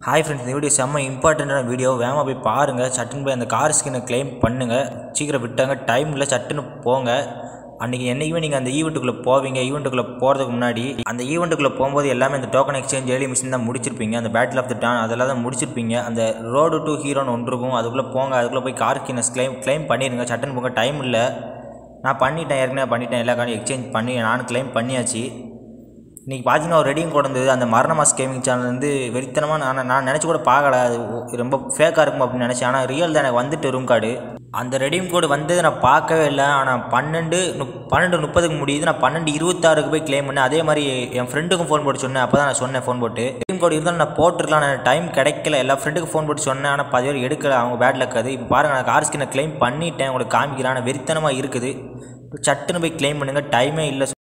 hi friends இந்த video செம்ம இம்பார்ட்டண்ட்டான வீடியோ வேகமாக போய் பாருங்கள் சட்டுன்னு போய் அந்த கார் ஸ்கின்னை க்ளைம் பண்ணுங்கள் சீக்கிரம் விட்டாங்க டைம் இல்லை சட்டுன்னு போங்க அன்றைக்கி என்றைக்குமே நீங்கள் அந்த ஈவெண்ட்டுக்குள்ளே போவீங்க ஈவெண்ட்டுக்குள்ளே போகிறதுக்கு முன்னாடி அந்த ஈவெண்ட்டுக்குள்ளே போகும்போது எல்லாமே அந்த டோக்கன் எக்ஸ்சேஞ்ச் ஏழி மிஷின் தான் முடிச்சிருப்பீங்க அந்த பேட்டில் ஆஃப் த டான் அதெல்லாம் தான் முடிச்சிருப்பீங்க அந்த ரோடு டு ஹீரோன்னு ஒன்று இருக்கும் அதுக்குள்ளே போங்க அதுக்குள்ளே போய் கார் ஸ்கின்னை க்ளைம் க்ளைம் பண்ணிடுங்க சட்டுன்னு போங்க டைம் இல்லை நான் பண்ணிட்டேன் ஏற்கனவே பண்ணிட்டேன் எல்லா கார்டும் எக்ஸ்சேஞ்ச் பண்ணி நானும் க்ளைம் பண்ணியாச்சு இன்றைக்கி பார்த்தீங்கன்னா ஒரு ரெடியும் கொண்டு வந்தது அந்த மரணமாஸ் கேமிங் சேனல் வந்து வெறித்தனமாக நான் நான் நினச்சி கூட பார்க்கல அது ஒ- ரொம்ப ஃபேக்காக இருக்கும் அப்படின்னு நினச்சேன் ஆனால் ரியல் தான் எனக்கு வந்துட்டு ரூம் கார்டு அந்த ரெடியும் கோடு வந்தது நான் பார்க்கவே இல்லை ஆனால் பன்னெண்டு முப் பன்னெண்டு முப்பதுக்கு முடியுது நான் பன்னெண்டு இருபத்தாறுக்கு போய் க்ளைம் பண்ணேன் அதே மாதிரி என் ஃப்ரெண்டுக்கும் ஃபோன் போட்டு சொன்னேன் அப்போ தான் நான் சொன்னேன் ஃபோன் போட்டு ரெடியும் கோடு இருந்தாலும் நான் போட்டிருக்கலாம் நான் டைம் கிடைக்கல எல்லா ஃப்ரெண்டுக்கும் ஃபோன் போட்டு சொன்னேன் ஆனால் பாதி பேர் எடுக்கல அவங்க பேட்டில் இருக்காது இப்போ பாருங்கள் நான் கார் ஸ்கின்னை க்ளைம் பண்ணிட்டேன் உங்களுக்கு காமிக்கிறேன் ஆனால் வெறித்தனமாக இருக்குது சட்டுன்னு போய் க்ளைம் பண்ணுங்கள் டைமே இல்லை